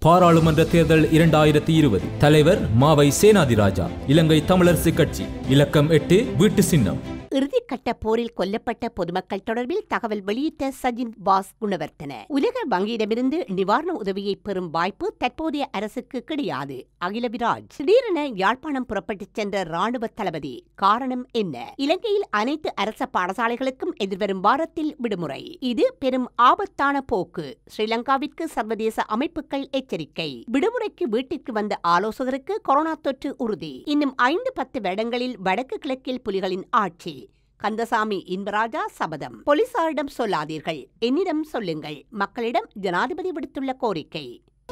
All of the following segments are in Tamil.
பாராளுமன்ற தேர்தல் இரண்டாயிரத்தி இருபது தலைவர் மாவை சேனாதிராஜா இலங்கை தமிழரசு கட்சி இலக்கம் எட்டு வீட்டு சின்னம் இறுதிக்கட்ட போரில் கொல்லப்பட்ட பொதுமக்கள் தொடர்பில் தகவல் வெளியிட்ட சஜின் பாஸ் குணவர்த்தன உலக வங்கியிடமிருந்து நிவாரண உதவியை பெறும் வாய்ப்பு தற்போதைய அரசுக்கு கிடையாது அகில விராஜ் திடீரென யாழ்ப்பாணம் புறப்பட்டுச் சென்ற ராணுவ தளபதி காரணம் என்ன இலங்கையில் அனைத்து அரச பாடசாலைகளுக்கும் எதிர்வரும் வாரத்தில் விடுமுறை இது பெரும் ஆபத்தான போக்கு ஸ்ரீலங்காவிற்கு சர்வதேச அமைப்புகள் எச்சரிக்கை விடுமுறைக்கு வீட்டிற்கு வந்த ஆலோசகருக்கு கொரோனா தொற்று உறுதி இன்னும் ஐந்து பத்து வருடங்களில் வடக்கு கிழக்கில் புலிகளின் ஆட்சி கந்தசாமி இன்பராஜா சபதம் போலீசாரிடம் சொல்லாதீர்கள் என்னிடம் சொல்லுங்கள் மக்களிடம் ஜனாதிபதி விடுத்துள்ள கோரிக்கை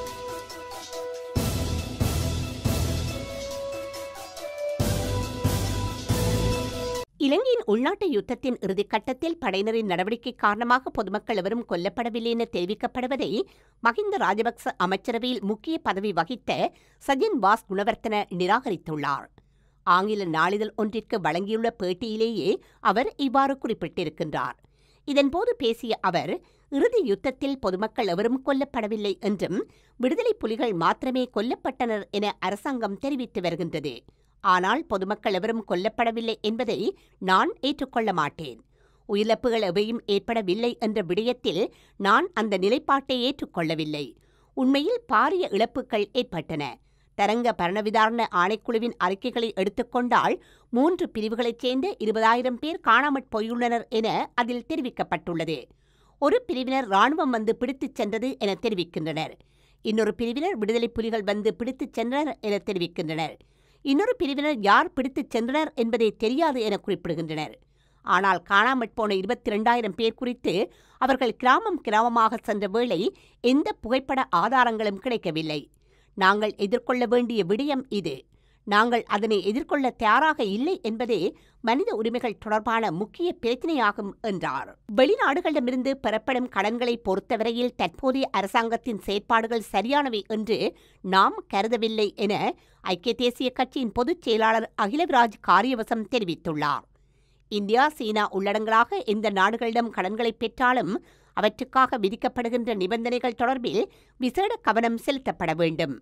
இலங்கையின் உள்நாட்டு யுத்தத்தின் இறுதிக்கட்டத்தில் படையினரின் நடவடிக்கை காரணமாக பொதுமக்கள் எவரும் கொல்லப்படவில்லை என தெரிவிக்கப்படுவதை மஹிந்த ராஜபக்ச அமைச்சரவையில் முக்கிய பதவி வகித்த சஜின் வாஸ் குணவர்த்தன நிராகரித்துள்ளார் ஆங்கில நாளிதழ் ஒன்றிற்கு வழங்கியுள்ள பேட்டியிலேயே அவர் இவ்வாறு குறிப்பிட்டிருக்கின்றார் இதன்போது பேசிய அவர் இறுதி யுத்தத்தில் பொதுமக்கள் எவரும் கொல்லப்படவில்லை என்றும் விடுதலை புலிகள் மாத்திரமே கொல்லப்பட்டனர் என அரசாங்கம் தெரிவித்து வருகின்றது ஆனால் பொதுமக்கள் எவரும் கொல்லப்படவில்லை என்பதை நான் ஏற்றுக்கொள்ள மாட்டேன் உயிரிழப்புகள் எவையும் ஏற்படவில்லை என்ற விடயத்தில் நான் அந்த நிலைப்பாட்டை ஏற்றுக்கொள்ளவில்லை உண்மையில் பாரிய இழப்புகள் ஏற்பட்டன தரங்க பரணவிதாரண ஆணைக்குழுவின் அறிக்கைகளை எடுத்துக்கொண்டால் மூன்று பிரிவுகளைச் சேர்ந்த இருபதாயிரம் பேர் காணாமற் போயுள்ளனர் என அதில் தெரிவிக்கப்பட்டுள்ளது ஒரு பிரிவினர் ராணுவம் வந்து பிடித்துச் சென்றது என தெரிவிக்கின்றனர் இன்னொரு பிரிவினர் விடுதலை புலிகள் வந்து பிடித்துச் சென்றனர் என தெரிவிக்கின்றனர் இன்னொரு பிரிவினர் யார் பிடித்துச் சென்றனர் என்பதை தெரியாது என குறிப்பிடுகின்றனர் ஆனால் காணாமற் போன இருபத்தி இரண்டாயிரம் பேர் குறித்து அவர்கள் கிராமம் கிராமமாக சென்ற வேளை எந்த புகைப்பட ஆதாரங்களும் கிடைக்கவில்லை நாங்கள் எதிர்கொள்ள வேண்டிய விடயம் இது நாங்கள் அதனை எதிர்கொள்ள தயாராக இல்லை என்பதே மனித உரிமைகள் தொடர்பான முக்கிய பிரச்சினையாகும் என்றார் வெளிநாடுகளிடமிருந்து பெறப்படும் கடன்களை பொறுத்தவரையில் தற்போதைய அரசாங்கத்தின் செயற்பாடுகள் சரியானவை என்று நாம் கருதவில்லை என ஐக்கிய தேசிய கட்சியின் பொதுச் செயலாளர் அகிலவிராஜ் காரியவசம் தெரிவித்துள்ளார் இந்தியா சீனா உள்ளடங்களாக எந்த நாடுகளிடம் கடன்களை பெற்றாலும் அவற்றுக்காக விதிக்கப்படுகின்ற நிபந்தனைகள் தொடர்பில் விசேட கவனம் செலுத்தப்பட வேண்டும்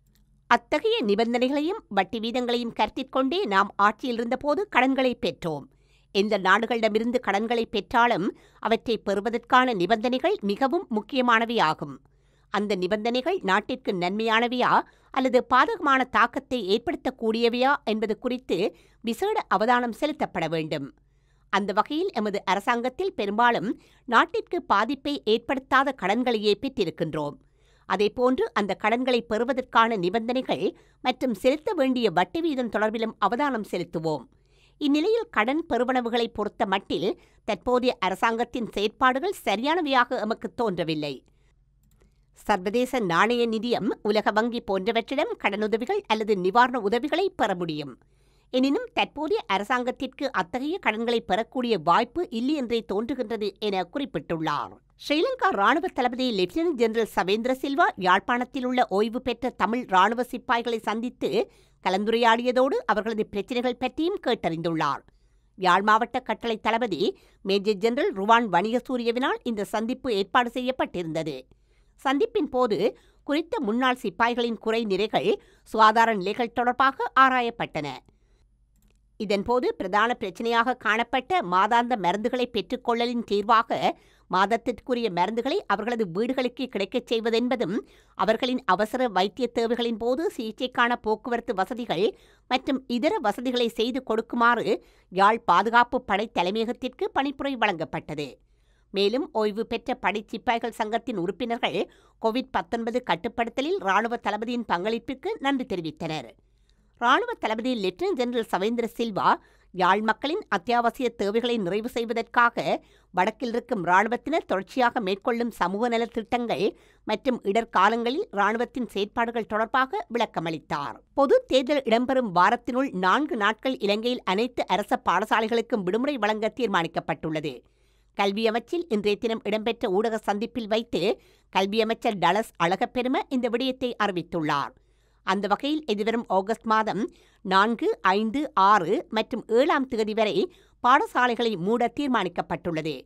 அத்தகைய நிபந்தனைகளையும் வட்டி வீதங்களையும் கருத்திற்கொண்டே நாம் ஆட்சியில் இருந்தபோது கடன்களை பெற்றோம் எந்த நாடுகளிடமிருந்து கடன்களை பெற்றாலும் அவற்றை பெறுவதற்கான நிபந்தனைகள் மிகவும் முக்கியமானவையாகும் அந்த நிபந்தனைகள் நாட்டிற்கு நன்மையானவையா அல்லது பாதகமான தாக்கத்தை ஏற்படுத்தக்கூடியவையா என்பது குறித்து விசேட அவதானம் செலுத்தப்பட வேண்டும் அந்த வகையில் எமது அரசாங்கத்தில் பெரும்பாலும் நாட்டிற்கு பாதிப்பை ஏற்படுத்தாத கடன்களையே பெற்றிருக்கின்றோம் அதேபோன்று அந்த கடன்களை பெறுவதற்கான நிபந்தனைகள் மற்றும் செலுத்த வேண்டிய வட்டி வீதம் தொடர்பிலும் அவதானம் செலுத்துவோம் இந்நிலையில் கடன் பெறுவனவுகளை பொறுத்த மட்டில் தற்போதைய அரசாங்கத்தின் செயற்பாடுகள் சரியானவையாக எமக்கு தோன்றவில்லை சர்வதேச நாணய நிதியம் உலக வங்கி போன்றவற்றிடம் கடனுதவிகள் அல்லது நிவாரண உதவிகளை பெற முடியும் எனினும் தற்போதைய அரசாங்கத்திற்கு அத்தகைய கடன்களை பெறக்கூடிய வாய்ப்பு இல்லை என்றே தோன்றுகின்றது என குறிப்பிட்டுள்ளார் ஸ்ரீலங்கா ராணுவ தளபதி லெப்டினன்ட் ஜெனரல் சவேந்திர சில்வா யாழ்ப்பாணத்தில் உள்ள ஓய்வு பெற்ற தமிழ் ராணுவ சிப்பாய்களை சந்தித்து கலந்துரையாடியதோடு அவர்களது பிரச்சினைகள் பற்றியும் கேட்டறிந்துள்ளார் யாழ் மாவட்ட கட்டளை தளபதி மேஜர் ஜெனரல் ருவான் வணிகசூரியவினால் இந்த சந்திப்பு ஏற்பாடு செய்யப்பட்டிருந்தது சந்திப்பின் போது குறித்த முன்னாள் சிப்பாய்களின் குறை நிறைகள் சுகாதார நிலைகள் தொடர்பாக ஆராயப்பட்டன இதன்போது பிரதான பிரச்சனையாக காணப்பட்ட மாதாந்த மருந்துகளை பெற்றுக்கொள்ளலின் தீர்வாக மாதத்திற்குரிய மருந்துகளை அவர்களது வீடுகளுக்கு கிடைக்கச் செய்வதென்பதும் அவர்களின் அவசர வைத்திய தேவைகளின் போது சிகிச்சைக்கான போக்குவரத்து வசதிகள் மற்றும் இதர வசதிகளை செய்து கொடுக்குமாறு யாழ் பாதுகாப்பு படை தலைமையகத்திற்கு பணிப்புரை வழங்கப்பட்டது மேலும் ஓய்வு பெற்ற படைச்சிப்பாய்கள் சங்கத்தின் உறுப்பினர்கள் கோவிட் பத்தொன்பது கட்டுப்படுத்தலில் ராணுவ தளபதியின் பங்களிப்பிற்கு நன்றி தெரிவித்தனர் ராணுவ தளபதி லெப்டினன்ட் ஜெனரல் சவேந்திர சில்வா யாழ் மக்களின் அத்தியாவசிய தேவைகளை நிறைவு செய்வதற்காக வடக்கில் இருக்கும் ராணுவத்தினர் தொடர்ச்சியாக மேற்கொள்ளும் சமூக நலத் திட்டங்கள் மற்றும் இடர்காலங்களில் ராணுவத்தின் செயற்பாடுகள் தொடர்பாக விளக்கமளித்தார் பொது தேர்தல் இடம்பெறும் வாரத்தினுள் நான்கு நாட்கள் இலங்கையில் அனைத்து அரச பாடசாலைகளுக்கும் விடுமுறை வழங்க தீர்மானிக்கப்பட்டுள்ளது கல்வி அமைச்சில் இன்றைய தினம் இடம்பெற்ற ஊடக சந்திப்பில் வைத்து கல்வி அமைச்சர் டலஸ் அழகப்பெரும இந்த விடயத்தை அறிவித்துள்ளார் அந்த வகையில் எதிர்வரும் ஆகஸ்ட் மாதம் நான்கு ஐந்து ஆறு மற்றும் ஏழாம் தேதி வரை பாடசாலைகளை மூட தீர்மானிக்கப்பட்டுள்ளது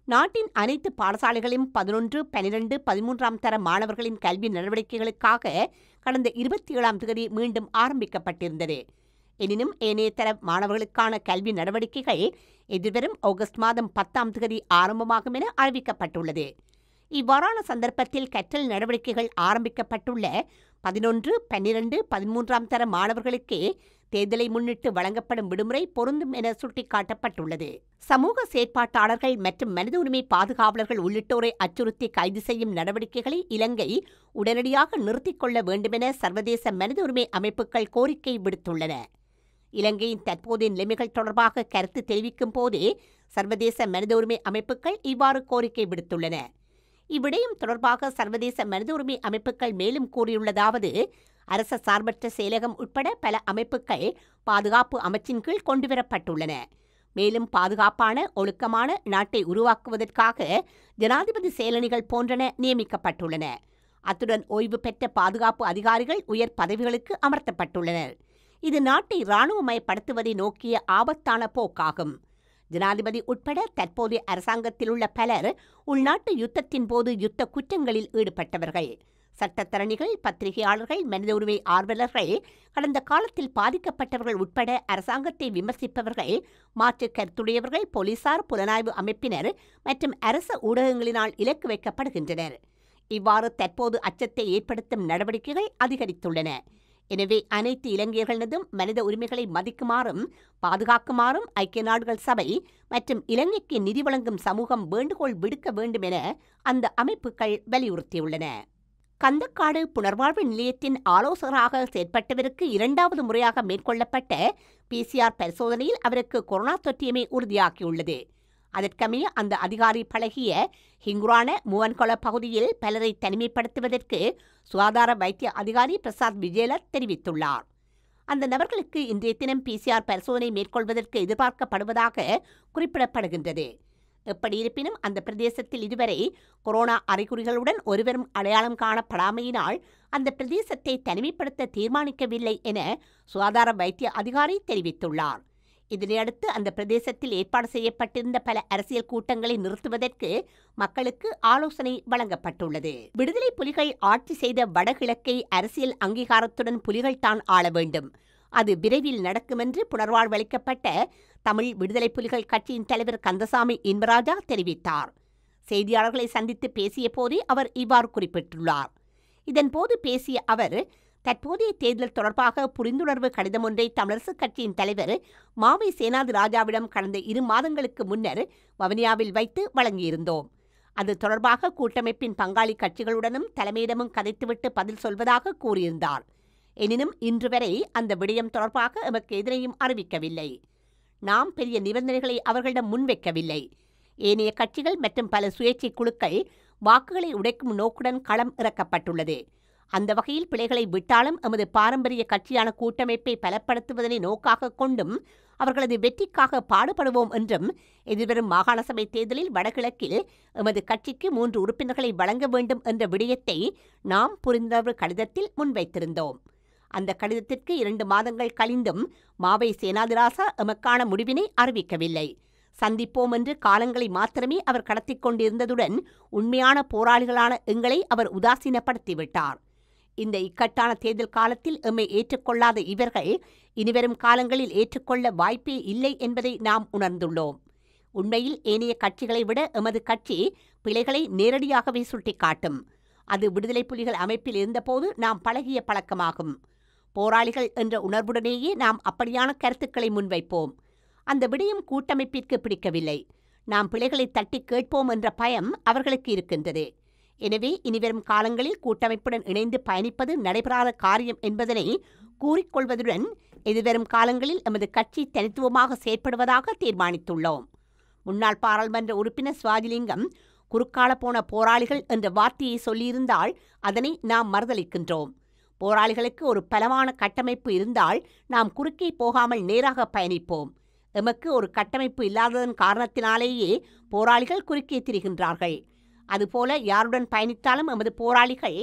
நாட்டின் அனைத்து பாடசாலைகளிலும் பதினொன்று பனிரெண்டு பதிமூன்றாம் தர மாணவர்களின் கல்வி நடவடிக்கைகளுக்காக கடந்த இருபத்தி ஏழாம் தேதி மீண்டும் ஆரம்பிக்கப்பட்டிருந்தது எனினும் ஏனைய தர மாணவர்களுக்கான கல்வி நடவடிக்கைகள் எதிர்வரும் ஆகஸ்ட் மாதம் பத்தாம் தேதி ஆரம்பமாகும் என அறிவிக்கப்பட்டுள்ளது இவ்வாறான சந்தர்ப்பத்தில் கற்றல் நடவடிக்கைகள் ஆரம்பிக்கப்பட்டுள்ள பதினொன்று பன்னிரண்டு பதிமூன்றாம் தர மாணவர்களுக்கே தேர்தலை முன்னிட்டு வழங்கப்படும் விடுமுறை பொருந்தும் என சுட்டிக்காட்டப்பட்டுள்ளது சமூக செயற்பாட்டாளர்கள் மற்றும் மனித உரிமை பாதுகாவலர்கள் உள்ளிட்டோரை அச்சுறுத்தி கைது செய்யும் நடவடிக்கைகளை இலங்கை உடனடியாக நிறுத்திக் கொள்ள வேண்டுமென சர்வதேச மனித உரிமை அமைப்புகள் கோரிக்கை விடுத்துள்ளன இலங்கையின் தற்போதைய நிலைமைகள் தொடர்பாக கருத்து தெரிவிக்கும் போதே சர்வதேச மனித உரிமை அமைப்புகள் இவ்வாறு கோரிக்கை விடுத்துள்ளன இவ்விடயம் தொடர்பாக சர்வதேச மனித உரிமை அமைப்புகள் மேலும் கூறியுள்ளதாவது அரச சார்பற்ற செயலகம் உட்பட பல அமைப்புகள் பாதுகாப்பு அமைச்சின் கீழ் கொண்டுவரப்பட்டுள்ளன மேலும் பாதுகாப்பான ஒழுக்கமான நாட்டை உருவாக்குவதற்காக ஜனாதிபதி செயலணிகள் போன்றன நியமிக்கப்பட்டுள்ளன அத்துடன் ஓய்வு பெற்ற பாதுகாப்பு அதிகாரிகள் உயர் பதவிகளுக்கு அமர்த்தப்பட்டுள்ளனர் இது நாட்டை இராணுவமயப்படுத்துவதை நோக்கிய ஆபத்தான போக்காகும் ஜனாதிபதி உட்பட தற்போதைய அரசாங்கத்தில் உள்ள பலர் உள்நாட்டு யுத்தத்தின் போது யுத்த குற்றங்களில் ஈடுபட்டவர்கள் சட்டத்தரணிகள் பத்திரிகையாளர்கள் மனித உரிமை ஆர்வலர்கள் கடந்த காலத்தில் பாதிக்கப்பட்டவர்கள் உட்பட அரசாங்கத்தை விமர்சிப்பவர்கள் மாற்று கருத்துடையவர்கள் போலீசார் புலனாய்வு அமைப்பினர் மற்றும் அரச ஊடகங்களினால் இலக்கு வைக்கப்படுகின்றனர் இவ்வாறு தற்போது அச்சத்தை ஏற்படுத்தும் நடவடிக்கைகள் அதிகரித்துள்ளன எனவே அனைத்து இலங்கையர்களினதும் மனித உரிமைகளை மதிக்குமாறும் பாதுகாக்குமாறும் ஐக்கிய நாடுகள் சபை மற்றும் இலங்கைக்கு நிதி வழங்கும் சமூகம் வேண்டுகோள் விடுக்க வேண்டும் என அந்த அமைப்புகள் வலியுறுத்தியுள்ளன கந்தக்காடு புனர்வாழ்வு நிலையத்தின் ஆலோசகராக செயற்பட்டவருக்கு இரண்டாவது முறையாக மேற்கொள்ளப்பட்ட பிசிஆர் பரிசோதனையில் அவருக்கு கொரோனா தொற்றியமே உறுதியாகியுள்ளது அதற்கமைய அந்த அதிகாரி பழகிய ஹிங்குரான முவன்கொள பகுதியில் பலரை தனிமைப்படுத்துவதற்கு சுகாதார வைத்திய அதிகாரி பிரசாத் விஜேல தெரிவித்துள்ளார் அந்த நபர்களுக்கு இன்றைய தினம் பிசிஆர் பரிசோதனை மேற்கொள்வதற்கு எதிர்பார்க்கப்படுவதாக குறிப்பிடப்படுகின்றது எப்படி இருப்பினும் அந்த பிரதேசத்தில் இதுவரை கொரோனா அறிகுறிகளுடன் ஒருவரும் அடையாளம் காணப்படாமையினால் அந்த பிரதேசத்தை தனிமைப்படுத்த தீர்மானிக்கவில்லை என சுகாதார வைத்திய அதிகாரி தெரிவித்துள்ளார் இதனையடுத்து அந்த பிரதேசத்தில் ஏற்பாடு செய்யப்பட்டிருந்த பல அரசியல் கூட்டங்களை நிறுத்துவதற்கு மக்களுக்கு ஆலோசனை வழங்கப்பட்டுள்ளது விடுதலை புலிகள் ஆட்சி செய்த வடகிழக்கை அரசியல் அங்கீகாரத்துடன் புலிகள் தான் ஆள வேண்டும் அது விரைவில் நடக்கும் என்று புனர்வாழ்வளிக்கப்பட்ட தமிழ் விடுதலை புலிகள் கட்சியின் தலைவர் கந்தசாமி இன்பராஜா தெரிவித்தார் செய்தியாளர்களை சந்தித்து பேசிய போதே அவர் இவ்வாறு குறிப்பிட்டுள்ளார் இதன்போது பேசிய அவர் தற்போதைய தேர்தல் தொடர்பாக புரிந்துணர்வு கடிதம் ஒன்றை தமிழரசுக் கட்சியின் தலைவர் மாவை சேனாதி ராஜாவிடம் கடந்த இரு மாதங்களுக்கு முன்னர் வவுனியாவில் வைத்து வழங்கியிருந்தோம் அது தொடர்பாக கூட்டமைப்பின் பங்காளி கட்சிகளுடனும் தலைமையிடமும் கதைத்துவிட்டு பதில் சொல்வதாக கூறியிருந்தார் எனினும் இன்று வரை அந்த விடயம் தொடர்பாக எமக்கு எதிரையும் அறிவிக்கவில்லை நாம் பெரிய நிபந்தனைகளை அவர்களிடம் முன்வைக்கவில்லை ஏனைய கட்சிகள் மற்றும் பல சுயேட்சை குழுக்கள் வாக்குகளை உடைக்கும் நோக்குடன் களம் இறக்கப்பட்டுள்ளது அந்த வகையில் பிழைகளை விட்டாலும் எமது பாரம்பரிய கட்சியான கூட்டமைப்பை பலப்படுத்துவதனை நோக்காக கொண்டும் அவர்களது வெற்றிக்காக பாடுபடுவோம் என்றும் எதிர்வரும் மாகாண சபை தேர்தலில் வடகிழக்கில் எமது கட்சிக்கு மூன்று உறுப்பினர்களை வழங்க வேண்டும் என்ற விடயத்தை நாம் புரிந்துணர்வு கடிதத்தில் முன்வைத்திருந்தோம் அந்த கடிதத்திற்கு இரண்டு மாதங்கள் கழிந்தும் மாவை சேனாதிராசா எமக்கான முடிவினை அறிவிக்கவில்லை சந்திப்போம் என்று காலங்களை மாத்திரமே அவர் கடத்திக் கொண்டிருந்ததுடன் உண்மையான போராளிகளான எங்களை அவர் உதாசீனப்படுத்திவிட்டார் இந்த இக்கட்டான தேர்தல் காலத்தில் எம்மை ஏற்றுக்கொள்ளாத இவர்கள் இனிவரும் காலங்களில் ஏற்றுக்கொள்ள வாய்ப்பே இல்லை என்பதை நாம் உணர்ந்துள்ளோம் உண்மையில் ஏனைய கட்சிகளை விட எமது கட்சி பிழைகளை நேரடியாகவே சுட்டிக்காட்டும் அது விடுதலை புலிகள் அமைப்பில் இருந்தபோது நாம் பழகிய பழக்கமாகும் போராளிகள் என்ற உணர்வுடனேயே நாம் அப்படியான கருத்துக்களை முன்வைப்போம் அந்த விடயம் கூட்டமைப்பிற்கு பிடிக்கவில்லை நாம் பிழைகளை தட்டி கேட்போம் என்ற பயம் அவர்களுக்கு இருக்கின்றது எனவே இனிவரும் காலங்களில் கூட்டமைப்புடன் இணைந்து பயணிப்பது நடைபெறாத காரியம் என்பதனை கூறிக்கொள்வதுடன் எதிர்வரும் காலங்களில் எமது கட்சி தனித்துவமாக செயற்படுவதாக தீர்மானித்துள்ளோம் முன்னாள் பாராளுமன்ற உறுப்பினர் சுவாஜிலிங்கம் குறுக்கால போன போராளிகள் என்ற வார்த்தையை சொல்லியிருந்தால் அதனை நாம் மறுதளிக்கின்றோம் போராளிகளுக்கு ஒரு பலமான கட்டமைப்பு இருந்தால் நாம் குறுக்கே போகாமல் நேராக பயணிப்போம் எமக்கு ஒரு கட்டமைப்பு இல்லாததன் காரணத்தினாலேயே போராளிகள் குறுக்கே திரிகின்றார்கள் அதுபோல யாருடன் பயணித்தாலும் எமது போராளிகள்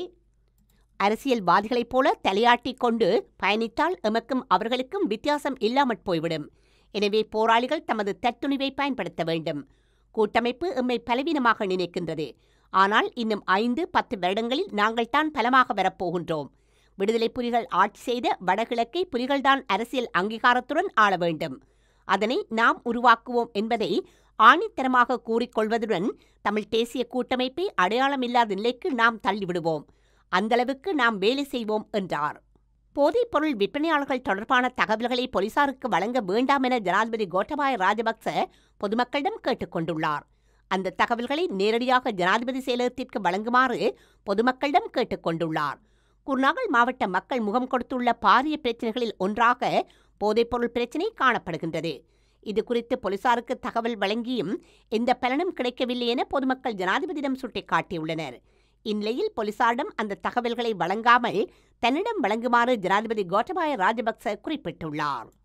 அரசியல்வாதிகளைப் போல தலையாட்டிக் கொண்டு பயணித்தால் எமக்கும் அவர்களுக்கும் வித்தியாசம் இல்லாமற் போய்விடும் எனவே போராளிகள் தமது தத்துணிவை பயன்படுத்த வேண்டும் கூட்டமைப்பு எம்மை பலவீனமாக நினைக்கின்றது ஆனால் இன்னும் ஐந்து பத்து வருடங்களில் நாங்கள் தான் பலமாக வரப்போகின்றோம் விடுதலை புலிகள் ஆட்சி செய்த வடகிழக்கை புலிகள்தான் அரசியல் அங்கீகாரத்துடன் ஆள வேண்டும் அதனை நாம் உருவாக்குவோம் என்பதை ஆணித்தரமாக கூறிக்கொள்வதுடன் தமிழ் தேசிய கூட்டமைப்பை அடையாளமில்லாத நிலைக்கு நாம் தள்ளிவிடுவோம் அந்தளவுக்கு நாம் வேலை செய்வோம் என்றார் போதைப்பொருள் விற்பனையாளர்கள் தொடர்பான தகவல்களை போலீசாருக்கு வழங்க வேண்டாம் என ஜனாதிபதி கோட்டபாய ராஜபக்ச பொதுமக்களிடம் கேட்டுக்கொண்டுள்ளார் அந்த தகவல்களை நேரடியாக ஜனாதிபதி செயலகத்திற்கு வழங்குமாறு பொதுமக்களிடம் கேட்டுக்கொண்டுள்ளார் குர்நாகல் மாவட்ட மக்கள் முகம் கொடுத்துள்ள பாரிய பிரச்சினைகளில் ஒன்றாக போதைப்பொருள் பிரச்சினை காணப்படுகின்றது இது குறித்து போலீசாருக்கு தகவல் வழங்கியும் எந்த பலனும் கிடைக்கவில்லை என பொதுமக்கள் ஜனாதிபதியிடம் சுட்டிக்காட்டியுள்ளனர் இந்நிலையில் போலீசாரிடம் அந்த தகவல்களை வழங்காமல் தன்னிடம் வழங்குமாறு ஜனாதிபதி கோட்டபாய ராஜபக்ச குறிப்பிட்டுள்ளார்